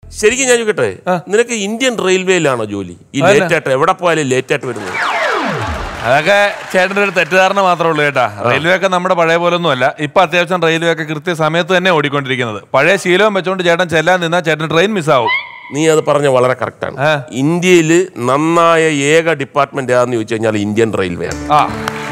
ശരിക്കും ഞാൻ ചോദിക്കട്ടെ നിനക്ക് ഇന്ത്യൻ റെയിൽവേയിലാണോ ജോലി ഈ ലേറ്റ് ആയിട്ട് എവിടെ പോയാലും ലേറ്റ് ആയിട്ട് വരുന്നത് അതൊക്കെ ചേട്ടൻ്റെ ഒരു തെറ്റിദ്ധാരണ മാത്രമേ ഉള്ളൂ കേട്ടാ റെയിൽവേ ഒക്കെ നമ്മുടെ പഴയ പോലെ ഒന്നും അല്ല ഇപ്പൊ അത്യാവശ്യം റെയിൽവേ ഒക്കെ കൃത്യ സമയത്ത് തന്നെ ഓടിക്കൊണ്ടിരിക്കുന്നത് പഴയ ശീലവും വെച്ചോണ്ട് ചേട്ടൻ ചെല്ലാൻ നിന്നാൽ ചേട്ടൻ ട്രെയിൻ മിസ്സാവും നീ അത് പറഞ്ഞ വളരെ കറക്റ്റാണ് ആ. ഇന്ത്യയിൽ നന്നായ ഏക ഡിപ്പാർട്ട്മെന്റ് ഏതാന്ന് ചോദിച്ചു കഴിഞ്ഞാൽ ഇന്ത്യൻ റെയിൽവേ ആണ് ആ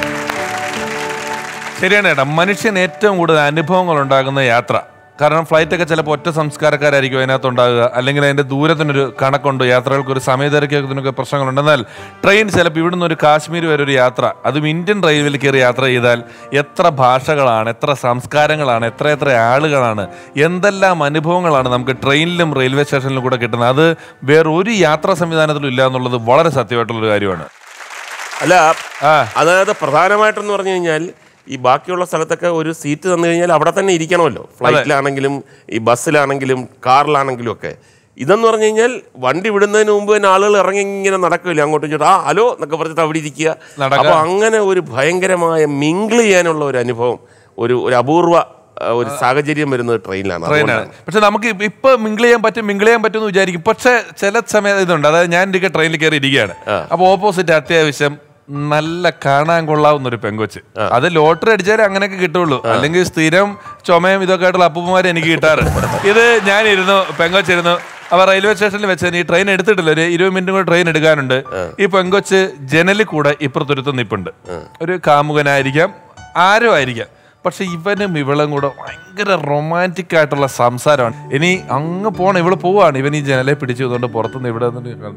ശരിയാണ് ചേട്ടാ മനുഷ്യൻ ഏറ്റവും കൂടുതൽ അനുഭവങ്ങൾ ഉണ്ടാകുന്ന യാത്ര കാരണം ഫ്ലൈറ്റ് ഒക്കെ ചിലപ്പോൾ ഒറ്റ സംസ്കാരക്കാരായിരിക്കും അതിനകത്ത് ഉണ്ടാകുക അല്ലെങ്കിൽ അതിന്റെ ദൂരത്തിനൊരു കണക്കുണ്ട് യാത്രകൾക്ക് ഒരു സമയത്തിനൊക്കെ പ്രശ്നങ്ങളുണ്ട് എന്നാൽ ട്രെയിൻ ചിലപ്പോൾ ഇവിടുന്ന് ഒരു കാശ്മീർ വരെ ഒരു യാത്ര അതും ഇന്ത്യൻ റെയിൽവേയിൽ കയറി യാത്ര ചെയ്താൽ എത്ര ഭാഷകളാണ് എത്ര സംസ്കാരങ്ങളാണ് എത്ര എത്ര ആളുകളാണ് എന്തെല്ലാം അനുഭവങ്ങളാണ് നമുക്ക് ട്രെയിനിലും റെയിൽവേ സ്റ്റേഷനിലും കൂടെ കിട്ടുന്നത് അത് വേറെ ഒരു യാത്രാ സംവിധാനത്തിലും ഇല്ല എന്നുള്ളത് വളരെ സത്യമായിട്ടുള്ളൊരു കാര്യമാണ് അല്ല ആ അതായത് പ്രധാനമായിട്ടെന്ന് പറഞ്ഞു കഴിഞ്ഞാൽ ഈ ബാക്കിയുള്ള സ്ഥലത്തൊക്കെ ഒരു സീറ്റ് തന്നു കഴിഞ്ഞാൽ അവിടെ തന്നെ ഇരിക്കണമല്ലോ ഫ്ലൈറ്റിലാണെങ്കിലും ഈ ബസ്സിലാണെങ്കിലും കാറിലാണെങ്കിലും ഒക്കെ ഇതെന്ന് പറഞ്ഞു കഴിഞ്ഞാൽ വണ്ടി വിടുന്നതിന് മുമ്പ് തന്നെ ആളുകൾ ഇറങ്ങി ഇങ്ങനെ നടക്കില്ല അങ്ങോട്ടും ഇങ്ങോട്ടും ആ ഹലോ എന്നൊക്കെ പറഞ്ഞിട്ട് അവിടെ ഇരിക്കുക നടക്കുക. അപ്പോൾ അങ്ങനെ ഒരു ഭയങ്കരമായ മിങ്കിൾ ചെയ്യാനുള്ള ഒരു അനുഭവം ഒരു ഒരു അപൂർവ ആ, ഒരു സാഹചര്യം വരുന്നത് ട്രെയിനിലാണ് ട്രെയിനാണ് അതുകൊണ്ടാണ്. പക്ഷെ നമുക്ക് ഇപ്പ- ഇപ്പൊ മിങ്കിൾ ചെയ്യാൻ പറ്റും മിങ്കിൾ ചെയ്യാൻ പറ്റും എന്ന് വിചാരിക്കും പക്ഷെ ചില സമയം ഇതുണ്ട് അതായത് ഞാൻ ഇരിക്കെ ട്രെയിനിൽ കയറി ഇരിക്കുകയാണ് അപ്പൊ ഓപ്പോസിറ്റ് അത്യാവശ്യം നല്ല കാണാൻ കൊള്ളാവുന്ന ഒരു പെങ്കൊച്ച് അത് ലോട്ടറി അടിച്ചാലേ അങ്ങനെയൊക്കെ കിട്ടുള്ളൂ അല്ലെങ്കിൽ സ്ഥിരം ചുമയും ഇതൊക്കെ ആയിട്ടുള്ള അപ്പൂപ്പന്മാരെ എനിക്ക് കിട്ടാറ് ഇത് ഞാനിരുന്നു പെങ്കൊച്ചിരുന്നു അപ്പൊ റെയിൽവേ സ്റ്റേഷനിൽ വെച്ച് ഈ ട്രെയിൻ എടുത്തിട്ടില്ല ഒരു ഇരുപത് മിനിറ്റും കൂടെ ട്രെയിൻ എടുക്കാനുണ്ട് ഈ പെങ്കൊച്ച് ജനലിൽ കൂടെ ഇപ്പുറത്തൊരുത്ത് നിപ്പുണ്ട് ഒരു കാമുകനായിരിക്കാം ആരും ആയിരിക്കാം പക്ഷെ ഇവനും ഇവളും കൂടെ ഭയങ്കര റൊമാൻറ്റിക് ആയിട്ടുള്ള സംസാരമാണ് ഇനി അങ്ങ് പോണം ഇവള് പോവാണ് ഇവൻ ഈ ജനലെ പിടിച്ചു അതുകൊണ്ട് പുറത്തുനിന്ന് ഇവിടെ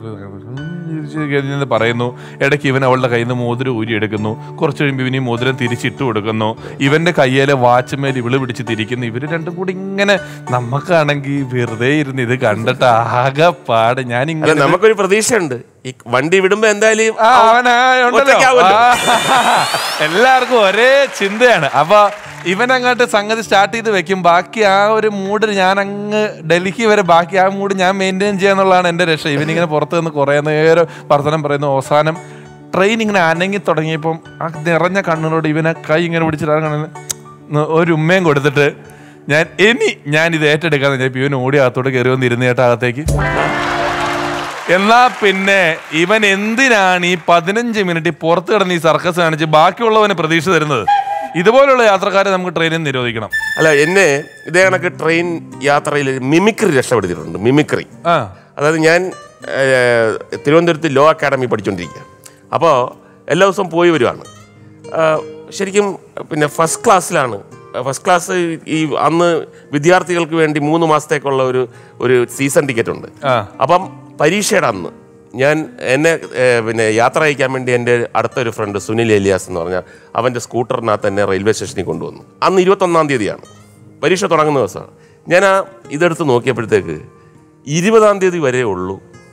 നിന്ന് പറയുന്നു ഇടയ്ക്ക് ഇവൻ അവളുടെ കയ്യിൽ നിന്ന് മോതിരം ഊരി എടുക്കുന്നു കുറച്ച് കഴിയുമ്പോൾ ഇവൻ ഈ മോതിരം തിരിച്ചിട്ട് കൊടുക്കുന്നു ഇവന്റെ കയ്യിലെ വാച്ച്മേൽ ഇവള് പിടിച്ച് തിരിക്കുന്നു ഇവര് രണ്ടും കൂടി ഇങ്ങനെ നമുക്കാണെങ്കിൽ വെറുതെ ഇരുന്ന് ഇത് കണ്ടിട്ട് ആകെ പാട് ഞാൻ അല്ല ഇങ്ങനെ നമുക്കൊരു പ്രതീക്ഷയുണ്ട് ഈ വണ്ടി വിടുമ്പോ എന്തായാലും ആ, അവനാ ഉണ്ടല്ലോ. ഒറ്റയ്ക്കാവുമല്ലോ. ആ, എല്ലാവർക്കും ഒരേ ചിന്തയാണ് അപ്പൊ ഇവൻ അങ്ങോട്ട് സംഗതി സ്റ്റാർട്ട് ചെയ്ത് വെക്കും ബാക്കി ആ ഒരു മൂഡ് ഞാൻ അങ്ങ് ഡൽഹി വരെ ബാക്കി ആ മൂഡ് ഞാൻ മെയിൻറ്റെയിൻ ചെയ്യാന്നുള്ളതാണ് എന്റെ രക്ഷ ഇവനിങ്ങനെ പുറത്ത് നിന്ന് കുറേ നേരം വർത്തനം പറയുന്നു അവസാനം ട്രെയിൻ ഇങ്ങനെ അനങ്ങി തുടങ്ങിയപ്പം ആ നിറഞ്ഞ കണ്ണിനോട് ഇവനെ കൈ ഇങ്ങനെ പിടിച്ചിട്ട് ആ കണ്ണിന് ഒരു ഉമ്മയും കൊടുത്തിട്ട് ഞാൻ ഇനി ഞാൻ ഇത് ഏറ്റെടുക്കാന്ന് ഞാൻ ഇവൻ ഓടി അകത്തോട്ട് കയറി വന്നിരുന്ന് ചേട്ടാ അകത്തേക്ക് എന്നാ പിന്നെ ഇവൻ എന്തിനാണ് ഈ പതിനഞ്ച് മിനിറ്റ് പുറത്ത് കിടന്ന് ഈ സർക്കസ് കാണിച്ച് ബാക്കിയുള്ളവന് പ്രതീക്ഷ തരുന്നത് ഇതുപോലുള്ള യാത്രക്കാരെ നമുക്ക് ട്രെയിനിൽ നിരോധിക്കണം അല്ല എന്നെ ഇതേ കണക്ക് ട്രെയിൻ യാത്രയിൽ മിമിക്രി രക്ഷപ്പെടുത്തിയിട്ടുണ്ട് മിമിക്രി ആ അതായത് ഞാൻ ഏഹ്, തിരുവനന്തപുരത്ത് ലോ അക്കാഡമി പഠിച്ചുകൊണ്ടിരിക്കുക അപ്പോൾ എല്ലാ ദിവസവും പോയി വരുവാണ് ആ, ശരിക്കും പിന്നെ ഫസ്റ്റ് ക്ലാസ്സിലാണ് ഫസ്റ്റ് ക്ലാസ് ഈ അന്ന് വിദ്യാർത്ഥികൾക്ക് വേണ്ടി മൂന്ന് മാസത്തേക്കുള്ള ഒരു ഒരു സീസൺ ടിക്കറ്റ് ഉണ്ട് ആ. അപ്പം പരീക്ഷയുടെ അന്ന് ഞാൻ എന്നെ ഏഹ്, പിന്നെ യാത്ര അയക്കാൻ വേണ്ടി എൻ്റെ അടുത്തൊരു ഫ്രണ്ട് സുനിൽ എലിയാസ് എന്ന് പറഞ്ഞാൽ അവൻ്റെ സ്കൂട്ടറിനകത്ത് എന്നെ റെയിൽവേ സ്റ്റേഷനിൽ കൊണ്ടുവന്നു അന്ന് ഇരുപത്തൊന്നാം തീയതിയാണ് പരീക്ഷ തുടങ്ങുന്ന ദിവസമാണ് ഞാൻ ആ ഇതെടുത്ത് നോക്കിയപ്പോഴത്തേക്ക് ഇരുപതാം തീയതി വരെ ഉള്ളൂ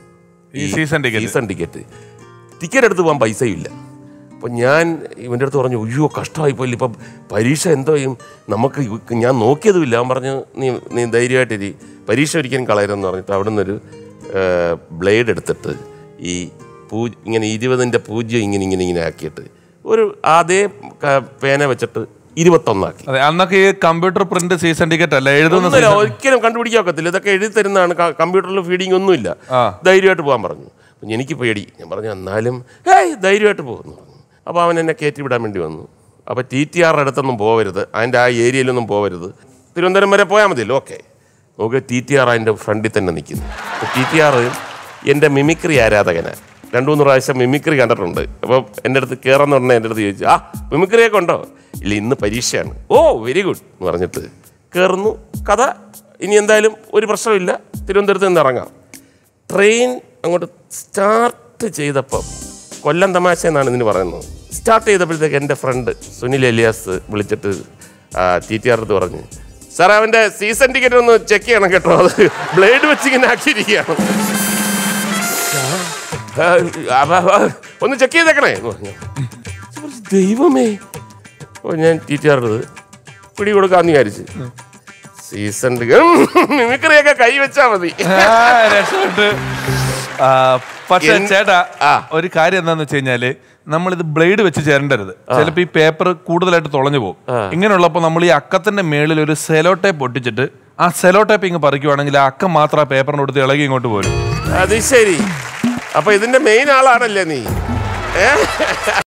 ഈ season ticket season ticket ticket എടുത്ത് പോകാൻ പൈസയില്ല അപ്പം ഞാൻ ഇവൻ്റെ അടുത്ത് പറഞ്ഞു അയ്യോ കഷ്ടമായി പോയില്ല ഇപ്പം പരീക്ഷ എന്തോ ചെയ്യും നമുക്ക് ഇവ- ഞാൻ നോക്കിയതുമില്ല അവൻ പറഞ്ഞു നീ നീ ധൈര്യമായിട്ടിരി പരീക്ഷ ഒരിക്കലും കളയരുതെന്ന് പറഞ്ഞിട്ട് അവിടെ നിന്നൊരു ബ്ലേഡ് എടുത്തിട്ട് ഈ പൂ ഇങ്ങനെ ഇരുപതിൻ്റെ പൂജ്യം ഇങ്ങനെ ഇങ്ങനെ ഇങ്ങനെ ആക്കിയിട്ട് ഒരു അതേ ക- പേന വെച്ചിട്ട് ഇരുപത്തൊന്നാക്കി അതെ അന്നൊക്കെ ഈ കമ്പ്യൂട്ടർ പ്രിന്റ് സീസൺ ടിക്കറ്റ് അല്ല എഴുതുന്ന ഒന്നുമില്ല ഒരിക്കലും കണ്ടുപിടിക്കാൻ ഒക്കത്തില്ല ഇതൊക്കെ എഴുതി തരുന്നതാണ് ക- കമ്പ്യൂട്ടറിൽ ഫീഡിങ് ഒന്നുമില്ല ആ. ധൈര്യമായിട്ട് പോകാൻ പറഞ്ഞു അപ്പം എനിക്ക് പേടി ഞാൻ പറഞ്ഞു എന്നാലും ഏയ് ധൈര്യമായിട്ട് പോകുന്നു പറഞ്ഞു അപ്പോൾ അവൻ എന്നെ കയറ്റി വിടാൻ വേണ്ടി വന്നു അപ്പോൾ ടി ടി ആറിൻ്റെ അടുത്തൊന്നും പോകരുത് അതിൻ്റെ ആ ഏരിയയിലൊന്നും പോകരുത് തിരുവനന്തപുരം വരെ പോയാൽ മതിയല്ലോ ഓക്കെ നോക്ക് ടി ടി ആർ അതിൻ്റെ ഫ്രണ്ടിൽ തന്നെ നിൽക്കുന്നു ടി ടി ആർ എൻ്റെ മിമിക്രി ആരാധകനാണ് രണ്ടു മൂന്ന് പ്രാവശ്യം മിമിക്രി കണ്ടിട്ടുണ്ട് അപ്പം എൻ്റെ അടുത്ത് കയറുന്ന ഉടനെ എൻ്റെ അടുത്ത് ചോദിച്ചു ആ മിമിക്രിയൊക്കെ ഉണ്ടോ ഇല്ല ഇന്ന് പരീക്ഷയാണ് ഓ വെരി ഗുഡ് എന്ന് പറഞ്ഞിട്ട് കയറുന്നു കഥ ഇനി എന്തായാലും ഒരു പ്രശ്നമില്ല തിരുവനന്തപുരത്ത് നിന്ന് ഇറങ്ങാം ട്രെയിൻ അങ്ങോട്ട് സ്റ്റാർട്ട് ചെയ്തപ്പം കൊല്ലം തമാശ എന്നാണ് ഇതിന് പറയുന്നത് സ്റ്റാർട്ട് ചെയ്തപ്പോഴത്തേക്ക് എൻ്റെ ഫ്രണ്ട് സുനിൽ എലിയാസ് വിളിച്ചിട്ട് ടി ടി ആർ അടുത്ത് പറഞ്ഞു സാർ അവൻ്റെ സീസൺ ടിക്കറ്റ് ഒന്ന് ചെക്ക് ചെയ്യണം കേട്ടോ അത് ബ്ലേഡ് വെച്ച് ഇങ്ങനെ ആക്കിയിരിക്കുകയാണ് ആ, ആ, ആ, ആ, ഒന്ന് ചെക്ക് ചെയ്തേക്കണേ എന്ന് പറഞ്ഞു ഞാൻ പറഞ്ഞു, ദൈവമേ ഓ ഞാൻ ടി ടി ആർ പിടി കൊടുക്കാന്ന് വിചാരിച്ച് സീസൺ ടിക്കറ്റ് മിമിക്രിയൊക്കെ കൈ വെച്ചാൽ മതി രക്ഷപ്പെട്ട് ആ, പക്ഷേ എൻ- ചേട്ടാ ആ. ഒരു കാര്യം എന്താന്ന് വെച്ച് കഴിഞ്ഞാല് നമ്മളിത് ബ്ലേഡ് വെച്ച് ചേരണ്ടരുത് ചിലപ്പോ ഈ പേപ്പർ കൂടുതലായിട്ട് തുളഞ്ഞു പോകും ഇങ്ങനെയുള്ളപ്പോൾ നമ്മൾ ഈ അക്കത്തിന്റെ മേളിൽ ഒരു സെലോ ടേപ്പ് ഒട്ടിച്ചിട്ട് ആ സെലോ ടേപ്പ് ഇങ്ങ് പറിക്കുവാണെങ്കിൽ ആ അക്കം മാത്രം ആ പേപ്പറിന് കൊടുത്ത് ഇളകി ഇങ്ങോട്ട് പോരും അത് ശരി അപ്പൊ ഇതിന്റെ മെയിൻ ആളാണല്ലേ നീ ഏ